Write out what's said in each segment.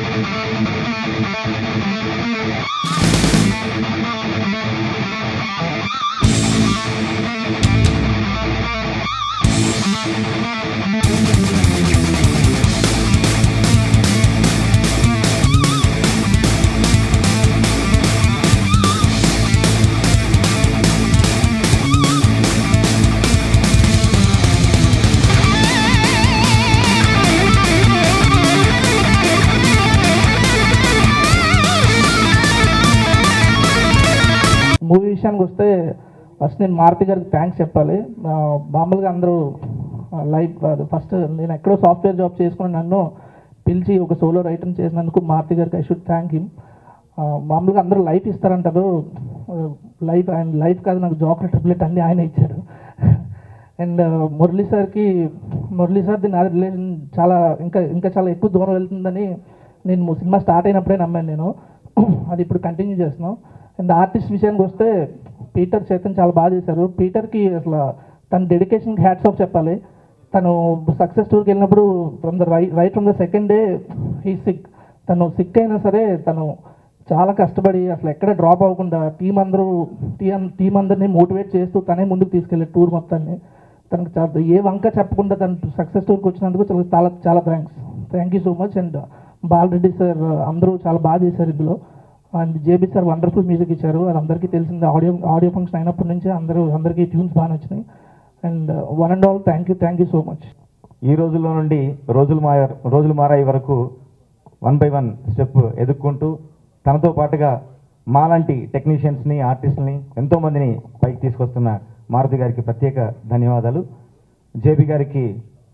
movie విషయానికి వస్తే first నేను మారుతి గారికి థ్యాంక్స్ చెప్పాలి ఆ, మామూలుగా అందరూ లైఫ్ ఫస్ట్ నేను ఎక్కడో సాఫ్ట్వేర్ జాబ్ చేసుకుని నన్ను పిలిచి ఒక సోలో రైటర్ చేసినందుకు మారుతి గారికి ఐ షుడ్ థ్యాంక్ హిమ్ మామూలుగా అందరూ లైఫ్ ఇస్తారంటారు లైఫ్ ఆయన లైఫ్ కాదు నాకు జాబ్ ట్రిప్లెట్ అన్నీ ఆయన ఇచ్చారు అండ్ మురళీ సార్కి మురళీ సార్ది నా రిలేషన్ చాలా ఇంకా ఇంకా చాలా ఎక్కువ దూరం వెళ్తుందని నేను సినిమా స్టార్ట్ అయినప్పుడే నమ్మాను నేను అది ఇప్పుడు కంటిన్యూ చేస్తున్నాం అండ్ ఆర్టిస్ట్ విషయానికి వస్తే పీటర్ చైతన్ చాలా బాగా చేశారు పీటర్కి అసలు తన డెడికేషన్కి హ్యాట్స్ ఆఫ్ చెప్పాలి తను సక్సెస్ టూర్కి వెళ్ళినప్పుడు from the right right from the second day he sick తను సిక్ అయినా సరే తను చాలా కష్టపడి అసలు ఎక్కడ డ్రాప్ అవ్వకుండా టీం అందరూ టీం టీం అందరినీ మోటివేట్ చేస్తూ తనే ముందుకు తీసుకెళ్ళే టూర్ మొత్తాన్ని తనకు చాలా ఏ వంక చెప్పకుండా తను సక్సెస్ టూర్కి వచ్చినందుకు చాలా చాలా చాలా thanks thank you so much and Balareddy sir అందరూ చాలా బాగా చేశారు ఇందులో and JB sir wonderful music ఇచ్చారు అది అందరికీ తెలిసింది ఆడియో ఆడియో ఫంక్షన్ అయినప్పటి నుంచే అందరూ అందరికీ ట్యూన్స్ బాగా నచ్చినాయి and one and all thank you thank you so much ఈ రోజుల్లో నుండి రోజులు మాయ రోజులు మారాయి వరకు వన్ బై వన్ స్టెప్ ఎదుక్కుంటూ తనతో పాటుగా మాలాంటి టెక్నీషియన్స్ని ఆర్టిస్ట్ని ఎంతోమందిని పైకి తీసుకొస్తున్న మారుతి గారికి ప్రత్యేక ధన్యవాదాలు జేబీ గారికి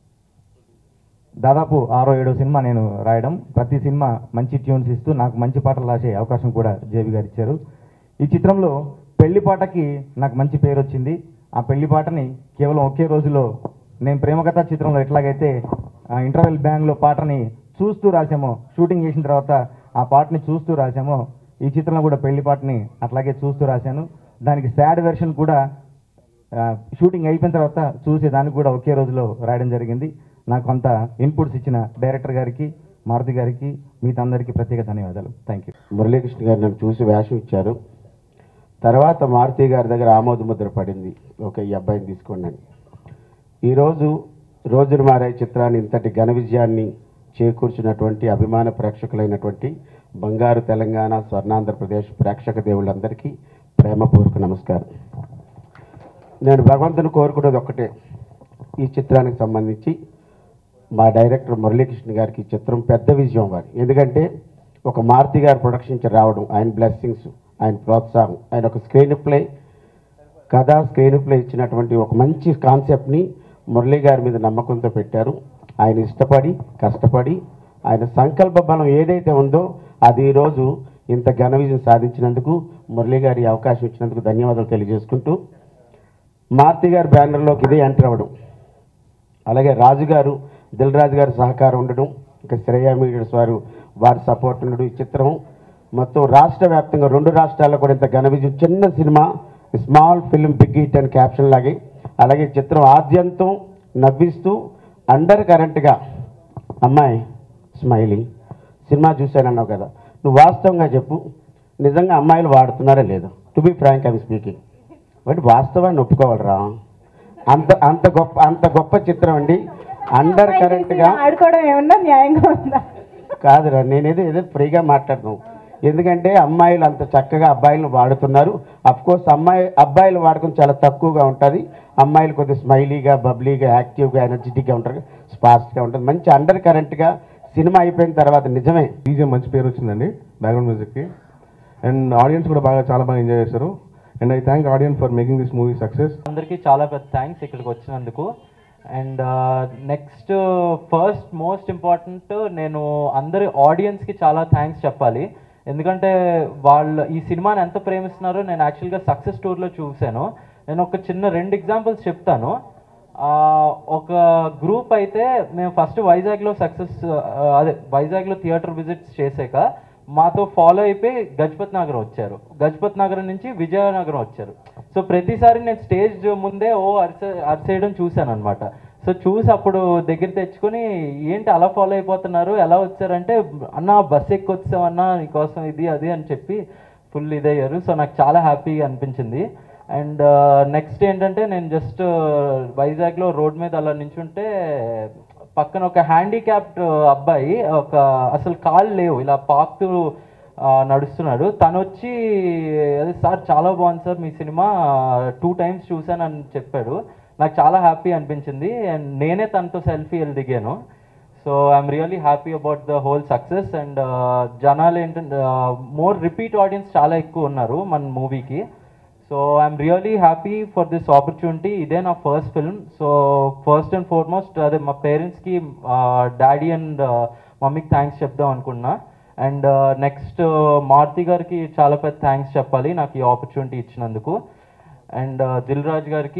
దాదాపు ఆరో ఏడో సినిమా నేను రాయడం ప్రతి సినిమా మంచి ట్యూన్స్ ఇస్తూ నాకు మంచి పాటలు రాసే అవకాశం కూడా జేబీ గారు ఇచ్చారు ఈ చిత్రంలో పెళ్లి పాటకి నాకు మంచి పేరు వచ్చింది ఆ పెళ్లి పాటని కేవలం ఒకే రోజులో నేను ప్రేమకథ చిత్రంలో ఎట్లాగైతే ఆ ఇంటర్వెల్ బ్యాంగ్లో పాటని చూస్తూ రాసామో షూటింగ్ చేసిన తర్వాత ఆ పాటని చూస్తూ రాసామో ఈ చిత్రంలో కూడా పెళ్లి పాటని అట్లాగే చూస్తూ రాశాను దానికి సాడ్ వెర్షన్ కూడా ఆ, షూటింగ్ అయిపోయిన తర్వాత చూసి దానికి కూడా ఒకే రోజులో రాయడం జరిగింది నాకు కొంత ఇన్పుట్స్ ఇచ్చిన డైరెక్టర్ గారికి మారుతి గారికి మిగతా అందరికీ ప్రత్యేక ధన్యవాదాలు థ్యాంక్ యూ మురళీకృష్ణ గారు నన్ను చూసి వేషం ఇచ్చారు తర్వాత మారుతి గారి దగ్గర ఆమోద ముద్ర పడింది ఒక ఈ అబ్బాయిని తీసుకోండి అని ఈరోజు రోజులు మారే చిత్రాన్ని ఇంతటి ఘన విజయాన్ని చేకూర్చినటువంటి అభిమాన ప్రేక్షకులైనటువంటి బంగారు తెలంగాణ స్వర్ణాంధ్రప్రదేశ్ ప్రేక్షక దేవుళ్ళందరికీ ప్రేమపూర్వక నమస్కారం నేను భగవంతుని కోరుకునేది ఒక్కటే ఈ చిత్రానికి సంబంధించి మా డైరెక్టర్ మురళీకృష్ణ గారికి ఈ చిత్రం పెద్ద విజయం వారి ఎందుకంటే ఒక మారుతి గారి ప్రొడక్షన్ నుంచి రావడం ఆయన బ్లెస్సింగ్స్ ఆయన ప్రోత్సాహం ఆయన ఒక స్క్రీన్ ప్లే కథ స్క్రీన్ ప్లే ఇచ్చినటువంటి ఒక మంచి కాన్సెప్ట్ని మురళీ గారి మీద నమ్మకంతో పెట్టారు ఆయన ఇష్టపడి కష్టపడి ఆయన సంకల్ప బలం ఏదైతే ఉందో అది ఈరోజు ఇంత ఘన విజయం సాధించినందుకు మురళీ గారి ఈ అవకాశం ఇచ్చినందుకు ధన్యవాదాలు తెలియజేసుకుంటూ మారుతి గారి బ్యానర్లోకి ఇదే ఎంటర్ అవ్వడం అలాగే రాజు గారు దిల్ రాజు గారి సహకారం ఉండడం ఇంకా శ్రేయ మీడియర్స్ వారు వారి సపోర్ట్ ఉండడం ఈ చిత్రం మొత్తం రాష్ట్ర వ్యాప్తంగా రెండు రాష్ట్రాల్లో కూడా ఇంత ఘన విజయం చిన్న cinema small film big hit అని క్యాప్షన్ లాగే అలాగే ఈ చిత్రం ఆద్యంతం నవ్విస్తూ అండర్ కరెంట్గా అమ్మాయి స్మైలీ సినిమా చూశానన్నావు కదా నువ్వు వాస్తవంగా చెప్పు నిజంగా అమ్మాయిలు వాడుతున్నారా లేదా to be frank I'm speaking but వాస్తవాన్ని ఒప్పుకోవాలరా అంత అంత గొప్ప అంత గొప్ప చిత్రం అండి అండర్ కరెంట్గా ఆడుకోవడం ఏమన్నా న్యాయంగా ఉందా కాదురా నేనేదో ఏదో ఫ్రీగా మాట్లాడతాం ఎందుకంటే అమ్మాయిలు అంత చక్కగా అబ్బాయిలను వాడుతున్నారు అఫ్ కోర్స్ అమ్మాయి అబ్బాయిలు వాడకం చాలా తక్కువగా ఉంటుంది అమ్మాయిలు కొద్దిగా స్మైలీగా బబ్లీగా యాక్టివ్గా ఎనర్జెటిక్గా ఉంటారు స్పాస్ట్గా ఉంటుంది మంచి అండర్ కరెంట్గా సినిమా అయిపోయిన తర్వాత నిజమే బీజిఎం మంచి పేరు వచ్చిందండి బ్యాక్గ్రౌండ్ మ్యూజిక్కి అండ్ ఆడియన్స్ కూడా బాగా చాలా బాగా ఎంజాయ్ చేశారు and I thank audience for making this movie success అందరికీ చాలా పెద్ద థ్యాంక్స్ ఇక్కడికి వచ్చినందుకు and next first most important నేను అందరి ఆడియన్స్కి చాలా థ్యాంక్స్ చెప్పాలి ఎందుకంటే వాళ్ళు ఈ సినిమాని ఎంత ప్రేమిస్తున్నారో నేను యాక్చువల్గా సక్సెస్ టూర్లో చూశాను నేను ఒక చిన్న రెండు ఎగ్జాంపుల్స్ చెప్తాను ఆ, ఒక గ్రూప్ అయితే మేము ఫస్ట్ వైజాగ్లో సక్సెస్ అదే వైజాగ్లో థియేటర్ విజిట్స్ చేసాక మాతో ఫాలో అయిపోయి గజపత్ నగరం వచ్చారు గజపత్ నగరం నుంచి విజయనగరం వచ్చారు సో ప్రతిసారి నేను స్టేజ్ ముందే ఓ అరిసే అరిసేయడం చూశాను అనమాట సో చూసి అప్పుడు దగ్గర తెచ్చుకొని ఏంటి అలా ఫాలో అయిపోతున్నారు ఎలా వచ్చారంటే అన్న బస్ ఎక్కి వచ్చామన్నా నీకోసం ఇది అది అని చెప్పి ఫుల్ ఇదయ్యారు సో నాకు చాలా హ్యాపీగా అనిపించింది అండ్ నెక్స్ట్ ఏంటంటే నేను జస్ట్ వైజాగ్లో రోడ్ మీద అలా నించుంటే పక్కన ఒక హ్యాండిక్యాప్డ్ అబ్బాయి ఒక అసలు కాళ్ళు లేవు ఇలా పాకుతూ ఆ, నడుస్తున్నాడు తను వచ్చి అదే సార్ చాలా బాగుంది సార్ మీ సినిమా టూ టైమ్స్ చూశాను అని చెప్పాడు నాకు చాలా హ్యాపీ అనిపించింది అండ్ నేనే తనతో సెల్ఫీ వెళ్ళి దిగాను so I'm really happy about the whole success and జనాలు ఏంటంటే మోర్ రిపీట్ ఆడియన్స్ చాలా ఎక్కువ ఉన్నారు మన మూవీకి so I'm really happy for this opportunity ఇదే నా first film so first and foremost అదే మా పేరెంట్స్కి డాడీ అండ్ మమ్మీకి థ్యాంక్స్ చెప్దాం అనుకున్నా అండ్ నెక్స్ట్ మారుతి గారికి చాలా పెద్ద థ్యాంక్స్ చెప్పాలి నాకు ఈ ఆపర్చునిటీ ఇచ్చినందుకు అండ్ దిల్ రాజ్ గారికి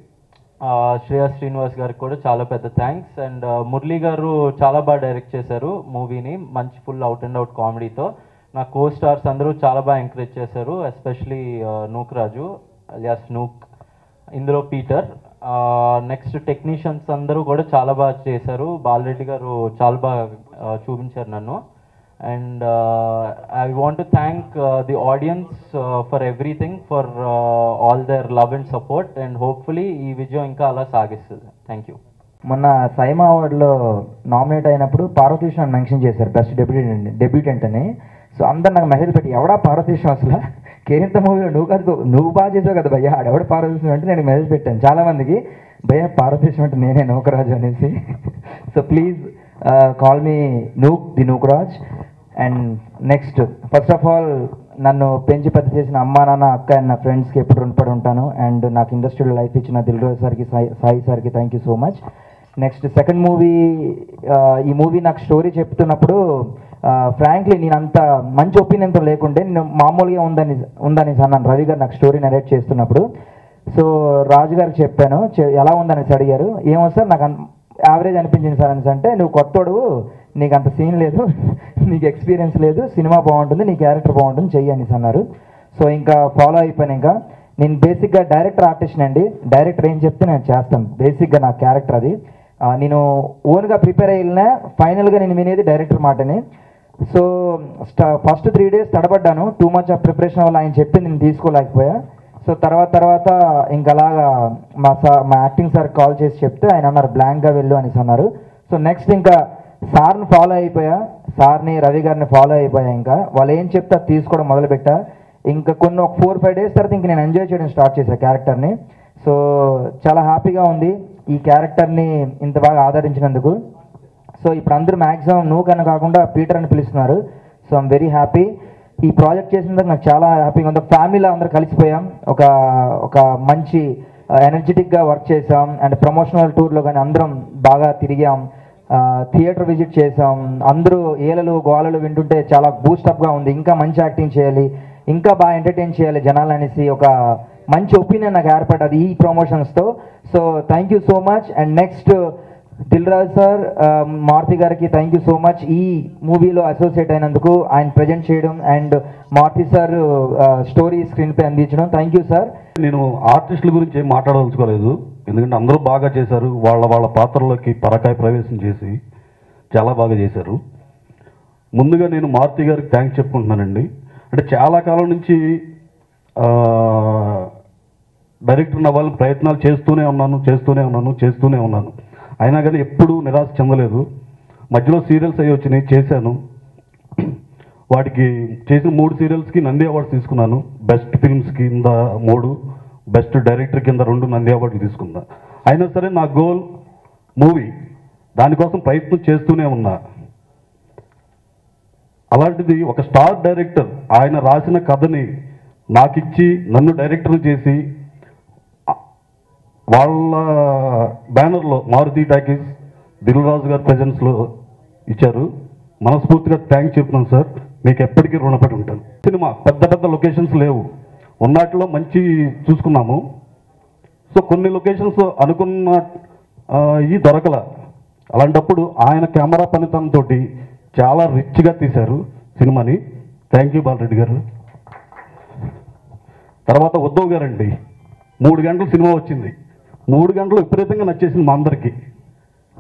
ఆ, శ్రేయా శ్రీనివాస్ గారికి కూడా చాలా పెద్ద థ్యాంక్స్ అండ్ మురళీ గారు చాలా బాగా డైరెక్ట్ చేశారు మూవీని మంచి ఫుల్ అవుట్ అండ్ అవుట్ కామెడీతో నా కో స్టార్స్ అందరూ చాలా బాగా ఎంకరేజ్ చేశారు ఎస్పెషలీ నూక్ రాజు అలియాస్ నూక్ ఇందులో పీటర్ నెక్స్ట్ టెక్నీషియన్స్ అందరూ కూడా చాలా బాగా చేశారు బాలరెడ్డి గారు చాలా బాగా ఆ, చూపించారు నన్ను and I want to thank the audience for everything for all their love and support and hopefully ఈ విజయం ఇంకా అలా సాగిస్తుంది థ్యాంక్ యూ మొన్న సైమా అవార్డులో నామినేట్ అయినప్పుడు పార్వతీశం అని మెన్షన్ చేశారు బెస్ట్ డెబ్యూటెంట్ డెబ్యూటెంట్ అని సో అందరు నాకు మెసేజ్ పెట్టి ఎవడా పార్వతీశం అసలు కేరింత మూవీలో నువ్వు కాదు నువ్వు బాగా చేసావు కదా భయ్య ఆడెవడ పార్వతీశం అంటే నేను మెసేజ్ పెట్టాను చాలా మందికి భయ్య పార్వతీశం అంటే నేనే నూకరాజు అనేసి so please call me Nook the Nookaraj and next first of all నన్ను పెంచి పెద్ద చేసిన అమ్మా నాన్న అక్క అండ్ నా ఫ్రెండ్స్కి ఎప్పుడు రుణపడి ఉంటాను అండ్ నాకు ఇండస్ట్రీలో లైఫ్ ఇచ్చిన దిల్రాజ్ సార్కి సాయి సాయి సార్కి thank you so much next second movie ఈ మూవీ నాకు స్టోరీ చెప్తున్నప్పుడు ఫ్రాంక్లీ నేను అంత మంచి ఒపీనియన్తో లేకుంటే నేను మామూలుగా ఉందని ఉందని అన్నాను రవి గారు నాకు స్టోరీ నరేట్ చేస్తున్నప్పుడు సో రాజు గారికి చెప్పాను చె- ఎలా ఉందనేసి అడిగారు ఏమో సార్ నాకు యావరేజ్ అనిపించింది సార్ అనేసి అంటే నువ్వు కొత్తోడు నీకు అంత సీన్ లేదు నీకు ఎక్స్పీరియన్స్ లేదు సినిమా బాగుంటుంది నీ క్యారెక్టర్ బాగుంటుంది చెయ్యి అనేసి అన్నారు సో ఇంకా ఫాలో అయిపోయాను ఇంకా నేను బేసిక్గా డైరెక్టర్ ఆర్టిస్ట్ అండి డైరెక్టర్ ఏం చెప్తే నేను చేస్తాను బేసిక్గా నా క్యారెక్టర్ అది ఆ, నేను ఓన్గా ప్రిపేర్ అయ్యినా ఫైనల్గా నేను వినేది డైరెక్టర్ మాటని సో ఫస్ట్ త్రీ డేస్ తడబడ్డాను టూ మచ్ ఆఫ్ ప్రిపరేషన్ వల్ల ఆయన చెప్పింది నేను తీసుకోలేకపోయా సో తర్వాత తర్వాత ఇంకా అలాగా మా సార్ మా యాక్టింగ్ సార్ కాల్ చేసి చెప్తే ఆయన అన్నారు బ్లాంక్గా వెళ్ళు అనేసి అన్నారు సో నెక్స్ట్ ఇంకా సార్ని ఫాలో అయిపోయా సార్ని రవి గారిని ఫాలో అయిపోయా ఇంకా వాళ్ళు ఏం చెప్తే అది తీసుకోవడం మొదలుపెట్టా ఇంకా కొన్ని ఒక ఫోర్ ఫైవ్ డేస్ తర్వాత ఇంక నేను ఎంజాయ్ చేయడం స్టార్ట్ చేశాను క్యారెక్టర్ని సో చాలా హ్యాపీగా ఉంది ఈ క్యారెక్టర్ని ఇంత బాగా ఆదరించినందుకు సో ఇప్పుడు అందరూ మ్యాక్సిమం నువ్వు కన్నా కాకుండా పీటర్ అని పిలుస్తున్నారు సో ఐమ్ వెరీ హ్యాపీ ఈ ప్రాజెక్ట్ చేసినందుకు నాకు చాలా హ్యాపీగా ఉంది ఫ్యామిలీలో అందరూ కలిసిపోయాం ఒక ఒక మంచి ఎనర్జెటిక్గా వర్క్ చేసాం అండ్ ప్రమోషనల్ టూర్లో కానీ అందరం బాగా తిరిగాం థియేటర్ విజిట్ చేసాం అందరూ ఏలలు గోలలు వింటుంటే చాలా బూస్టప్గా ఉంది ఇంకా మంచి యాక్టింగ్ చేయాలి ఇంకా బాగా ఎంటర్టైన్ చేయాలి జనాలు అనేసి ఒక మంచి ఒపీనియన్ నాకు ఏర్పడ్డది ఈ ప్రమోషన్స్తో so thank you so much and next Dil Raj sir Maruthi గారికి థ్యాంక్ యూ సో మచ్ ఈ మూవీలో అసోసియేట్ అయినందుకు ఆయన ప్రజెంట్ చేయడం and Maruthi sir story screen పై అందించడం థ్యాంక్ యూ సార్ నేను ఆర్టిస్టుల గురించి ఏం మాట్లాడదలుచుకోలేదు ఎందుకంటే అందరూ బాగా చేశారు వాళ్ళ వాళ్ళ పాత్రలోకి పరకాయ ప్రవేశం చేసి చాలా బాగా చేశారు ముందుగా నేను మారుతి గారికి థ్యాంక్స్ చెప్పుకుంటున్నానండి అంటే చాలా కాలం నుంచి ఆ, డైరెక్టర్ అవ్వాలని ప్రయత్నాలు చేస్తూనే ఉన్నాను చేస్తూనే ఉన్నాను చేస్తూనే ఉన్నాను అయినా కానీ ఎప్పుడూ నిరాశ చెందలేదు మధ్యలో సీరియల్స్ అవి వచ్చినాయి చేశాను వాటికి చేసిన మూడు సీరియల్స్కి నంది అవార్డ్స్ తీసుకున్నాను బెస్ట్ ఫిల్మ్స్ కింద మూడు బెస్ట్ డైరెక్టర్ కింద రెండు నంది అవార్డులు తీసుకున్నా అయినా సరే నా గోల్ మూవీ దానికోసం ప్రయత్నం చేస్తూనే ఉన్నా అలాంటిది ఒక స్టార్ డైరెక్టర్ ఆయన రాసిన కథని నాకిచ్చి నన్ను డైరెక్టర్ చేసి వాళ్ళ బ్యానర్లో మారుతి టాకీస్ దిల్రాజు గారి ప్రజెన్స్లో ఇచ్చారు మనస్ఫూర్తిగా థ్యాంక్స్ చెప్తున్నాను సార్ మీకు ఎప్పటికీ రుణపడి ఉంటాను సినిమా పెద్ద పెద్ద లొకేషన్స్ లేవు ఉన్నట్లో మంచి చూసుకున్నాము సో కొన్ని లొకేషన్స్ అనుకున్న ఆ, ఈ దొరకల అలాంటప్పుడు ఆయన కెమెరా పనితనంతో చాలా రిచ్గా తీశారు సినిమాని థ్యాంక్ యూ బాలరెడ్డి గారు తర్వాత ఉద్ధవ్ గారండి మూడు గంటలు సినిమా వచ్చింది మూడు గంటలు విపరీతంగా నచ్చేసింది మా అందరికీ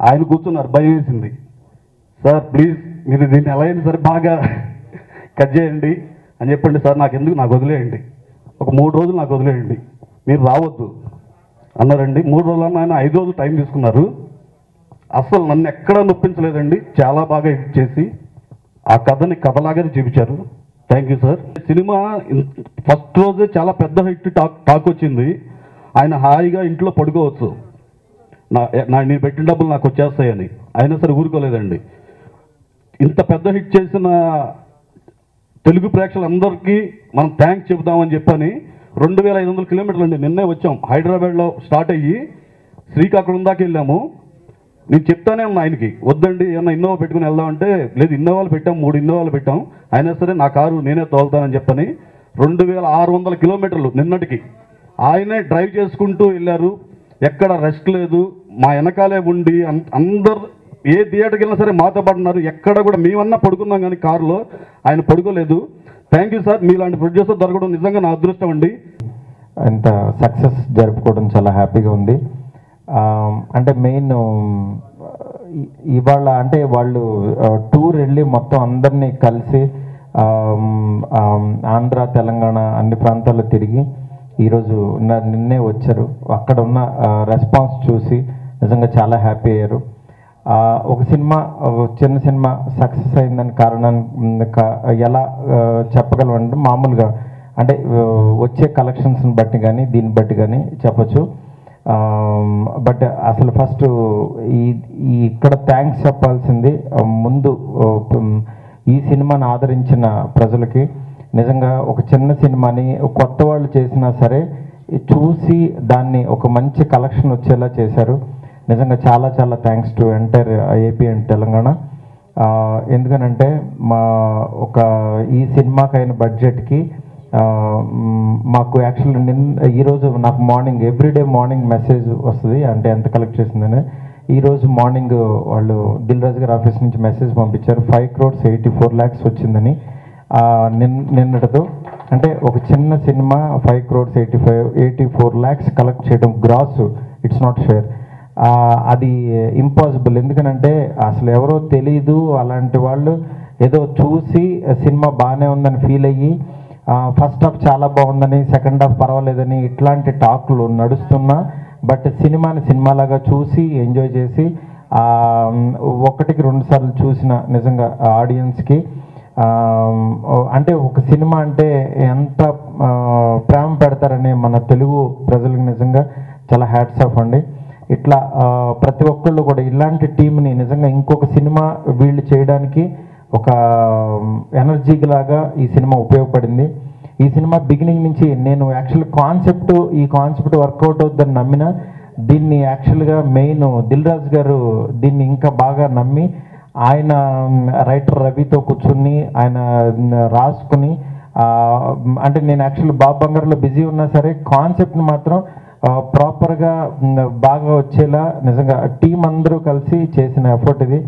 ఆయన కూర్చున్నారు భయం వేసింది సార్ ప్లీజ్ మీరు దీన్ని ఎలా అయినా సరే బాగా కట్ చేయండి అని చెప్పండి సార్ నాకు ఎందుకు నాకు వదిలేయండి ఒక మూడు రోజులు నాకు వదిలేయండి మీరు రావద్దు అన్నారండి మూడు రోజులు ఆయన ఐదు రోజులు టైం తీసుకున్నారు అసలు నన్ను ఎక్కడా నొప్పించలేదండి చాలా బాగా ఎడిట్ చేసి ఆ కథని కథలాగానే చూపించారు thank you sir cinema first రోజే చాలా పెద్ద హిట్ టాక్ టాక్ వచ్చింది ఆయన హాయిగా ఇంట్లో పడుకోవచ్చు నా నా నేను పెట్టిన డబ్బులు నాకు వచ్చేస్తాయని అయినా సరే ఊరుకోలేదండి ఇంత పెద్ద హిట్ చేసిన తెలుగు ప్రేక్షకులందరికీ మనం థ్యాంక్స్ చెబుదామని చెప్పని రెండు వేల ఐదు వందల కిలోమీటర్లు అండి నిన్నే వచ్చాం హైదరాబాద్లో స్టార్ట్ అయ్యి శ్రీకాకుళం దాకా వెళ్ళాము నేను చెప్తానే ఉన్నా ఆయనకి వద్దండి ఏమన్నా ఇన్నోవా పెట్టుకుని వెళ్దామంటే లేదు ఇన్నోవాలు పెట్టాం మూడు ఇన్నోవాలు పెట్టాం అయినా సరే నా కారు నేనే తోలుతానని చెప్పని రెండు వేల ఆరు వందల కిలోమీటర్లు నిన్నటికి ఆయనే డ్రైవ్ చేసుకుంటూ వెళ్ళారు ఎక్కడ రెస్ట్ లేదు మా వెనకాలే ఉండి అం- అందరు ఏ థియేటర్కి వెళ్ళినా సరే మాతో పాటు ఉన్నారు ఎక్కడ కూడా మేమన్నా పడుకున్నాం కానీ కారులో ఆయన పడుకోలేదు థ్యాంక్ యూ సార్ మీలాంటి ప్రొడ్యూసర్ దొరకడం నిజంగా నా అదృష్టం అండి ఇంత సక్సెస్ జరుపుకోవడం చాలా హ్యాపీగా ఉంది ఆ, అంటే మెయిన్ ఇవాళ అంటే వాళ్ళు టూర్ వెళ్ళి మొత్తం అందరినీ కలిసి ఆ, ఆ, ఆంధ్ర తెలంగాణ అన్ని ప్రాంతాల్లో తిరిగి ఈరోజు న- నిన్నే వచ్చారు అక్కడ ఉన్న రెస్పాన్స్ చూసి నిజంగా చాలా హ్యాపీ అయ్యారు ఆ, ఒక సినిమా ఒక చిన్న సినిమా సక్సెస్ అయిందని కారణం మ్, క- ఎలా ఆ, చెప్పగలం అంటే మామూలుగా అంటే ఆ, వచ్చే కలెక్షన్స్ని బట్టి కానీ దీన్ని బట్టి కానీ చెప్పచ్చు బట్ అసలు ఫస్ట్ ఈ ఈ ఇక్కడ థ్యాంక్స్ చెప్పాల్సింది ఆ, ముందు ఆ, మ్, ఈ సినిమాని ఆదరించిన ప్రజలకి నిజంగా ఒక చిన్న సినిమాని కొత్త వాళ్ళు చేసినా సరే చూసి దాన్ని ఒక మంచి కలెక్షన్ వచ్చేలా చేశారు నిజంగా చాలా చాలా thanks to entire AP and Telangana ఆ, ఎందుకనంటే మా ఒక ఈ సినిమాకైన బడ్జెట్కి ఆ, మ్, మాకు యాక్చువల్లీ నిన్న ఈరోజు నాకు మార్నింగ్ ఎవ్రీడే మార్నింగ్ మెసేజ్ వస్తుంది అంటే ఎంత కలెక్ట్ చేసిందని ఈరోజు మార్నింగ్ వాళ్ళు దిల్ రాజు గారి ఆఫీస్ నుంచి మెసేజ్ పంపించారు five crores eighty four lakhs వచ్చిందని ఆ, నిన్ నిన్నటితో అంటే ఒక చిన్న సినిమా five crores eighty five eighty four lakhs collect చేయడం గ్రాస్ ఇట్స్ నాట్ షేర్ అది ఇంపాసిబుల్ ఎందుకనంటే అసలు ఎవరో తెలీదు అలాంటి వాళ్ళు ఏదో చూసి సినిమా బాగానే ఉందని ఫీల్ అయ్యి ఫస్ట్ హాఫ్ చాలా బాగుందని సెకండ్ హాఫ్ పర్వాలేదని ఇట్లాంటి టాక్లు నడుస్తున్నా బట్ సినిమాని సినిమాలాగా చూసి ఎంజాయ్ చేసి ఆ, ఒకటికి రెండు సార్లు చూసిన నిజంగా ఆడియన్స్కి అంటే ఒక సినిమా అంటే ఎంత ఆ, ప్రేమ పెడతారని మన తెలుగు ప్రజలకు నిజంగా చాలా హ్యాట్స్ ఆఫ్ అండి ఇట్లా ఆ, ప్రతి ఒక్కళ్ళు కూడా ఇలాంటి టీంని నిజంగా ఇంకొక సినిమా వీళ్ళు చేయడానికి ఒక ఎనర్జీ లాగా ఈ సినిమా ఉపయోగపడింది ఈ సినిమా బిగినింగ్ నుంచి నేను యాక్చువల్ కాన్సెప్ట్ ఈ కాన్సెప్ట్ వర్కౌట్ అవుతుందని నమ్మిన దీన్ని యాక్చువల్గా మెయిన్ దిల్ రాజు గారు దీన్ని ఇంకా బాగా నమ్మి ఆయన రైటర్ రవితో కూర్చుని ఆయన రాసుకుని ఆ, అంటే నేను యాక్చువల్ బాబు బంగారులో బిజీ ఉన్నా సరే కాన్సెప్ట్ని మాత్రం ప్రాపర్గా బాగా వచ్చేలా నిజంగా టీం అందరూ కలిసి చేసిన ఎఫర్ట్ ఇది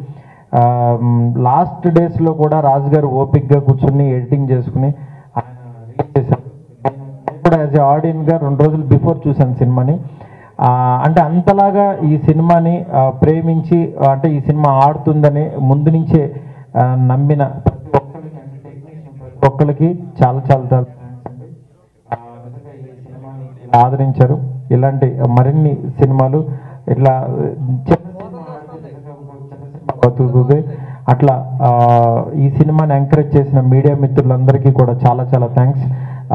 లాస్ట్ డేస్లో కూడా రాజు గారు ఓపిక్గా కూర్చుని ఎడిటింగ్ చేసుకుని ఆయన release చేశారు నేను కూడా యాజ్ ఏ ఆడియన్గా రెండు రోజులు బిఫోర్ చూశాను సినిమాని ఆ, అంటే అంతలాగా ఈ సినిమాని ఆ, ప్రేమించి ఆ, అంటే ఈ సినిమా ఆడుతుందని ముందు నుంచే ఆ, నమ్మిన ప్రతి ఒక్కరికి అంటే technician ప్రతి ఒక్కరికి చాలా చాలా చాలా థ్యాంక్స్ అండి ఆ, నిజంగా ఈ సినిమాని ఇలా ఆదరించారు ఇలాంటి మరిన్ని సినిమాలు ఇట్లా చిన్న సినిమా ఆడితే నిజంగా ఇంకో చిన్న సినిమా బతుకుతుంది అట్లా ఆ, ఈ సినిమాని ఎంకరేజ్ చేసిన మీడియా మిత్రులందరికీ కూడా చాలా చాలా థ్యాంక్స్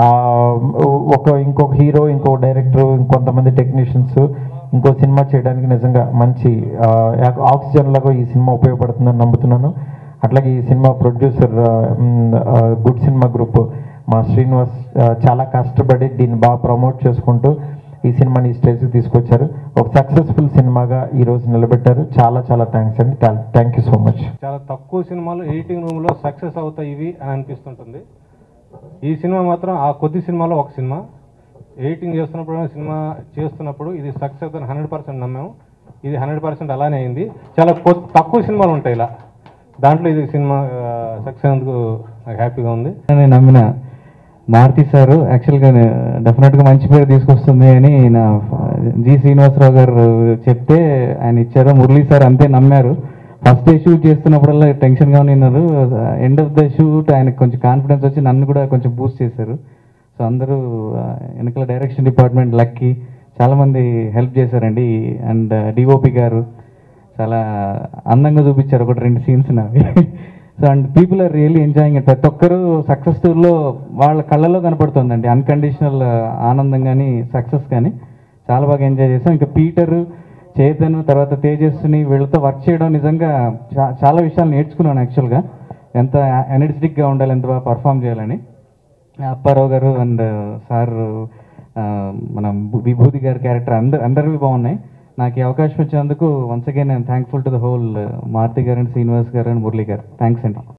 ఒక ఇంకొక హీరో ఇంకో డైరెక్టర్ ఇంకొంతమంది టెక్నీషియన్స్ ఇంకో సినిమా చేయడానికి నిజంగా మంచి ఆక్సిజన్ లాగా ఈ సినిమా ఉపయోగపడుతుందని నమ్ముతున్నాను అట్లాగే ఈ cinema producer good cinema group మా శ్రీనివాస్ ఆ, చాలా కష్టపడి దీన్ని బాగా ప్రమోట్ చేసుకుంటూ ఈ సినిమాని ఈ స్టేజ్కి తీసుకొచ్చారు ఒక సక్సెస్ఫుల్ సినిమాగా ఈ రోజు నిలబెట్టారు చాలా చాలా థ్యాంక్స్ అండి థ్యాంక్ యూ సో మచ్ చాలా తక్కువ సినిమాలు ఎడిటింగ్ రూమ్లో సక్సెస్ అవుతాయి ఇవి అని అనిపిస్తుంటుంది ఈ సినిమా మాత్రం ఆ కొద్ది సినిమాలో ఒక సినిమా ఎడిటింగ్ చేస్తున్నప్పుడు సినిమా చేస్తున్నప్పుడు ఇది సక్సెస్ అవుతుంది హండ్రెడ్ పర్సెంట్ నమ్మాము ఇది హండ్రెడ్ పర్సెంట్ అలానే అయింది చాలా కొ- తక్కువ సినిమాలు ఉంటాయి ఇలా దాంట్లో ఇది సినిమా సక్సెస్ అయినందుకు నాకు హ్యాపీగా ఉంది నేను నమ్మిన మారుతి సార్ యాక్చువల్గా డెఫినెట్గా మంచి పేరు తీసుకొస్తుంది అని నా జి శ్రీనివాసరావు గారు చెప్తే ఆయన ఇచ్చారు మురళీ సార్ అంతే నమ్మారు ఫస్ట్ డే షూట్ చేస్తున్నప్పుడల్లా టెన్షన్గా ఉన్నారు ఎండ్ ఆఫ్ ద షూట్ ఆయనకు కొంచెం కాన్ఫిడెన్స్ వచ్చి నన్ను కూడా కొంచెం బూస్ట్ చేశారు సో అందరూ ఆ, వెనకాల డైరెక్షన్ డిపార్ట్మెంట్ లక్కీ చాలామంది హెల్ప్ చేశారండి అండ్ డిఓపి గారు చాలా అందంగా చూపించారు ఒకటి రెండు సీన్స్ నావి so and people are really enjoying it ప్రతి ఒక్కరు సక్సెస్ టూర్లో వాళ్ళ కళ్ళలో కనపడుతుందండి అన్కండిషనల్ ఆనందం కానీ సక్సెస్ కానీ చాలా బాగా ఎంజాయ్ చేసాం ఇంకా పీటర్ చేతన్ తర్వాత తేజస్సుని వీళ్ళతో వర్క్ చేయడం నిజంగా చా- చాలా విషయాలు నేర్చుకున్నాను యాక్చువల్గా ఎంత ఎనర్జెటిక్గా ఉండాలి ఎంత బాగా పర్ఫామ్ చేయాలని అప్పారావు గారు అండ్ సార్ మన విభూతి గారి క్యారెక్టర్ అందరు అందరివి బాగున్నాయి నాకు ఈ అవకాశం ఇచ్చినందుకు వన్స్ అగైన్ నేను thankful to the whole Maruthi garu and Srinivas గారు అండ్ మురళి గారు థ్యాంక్స్ అండి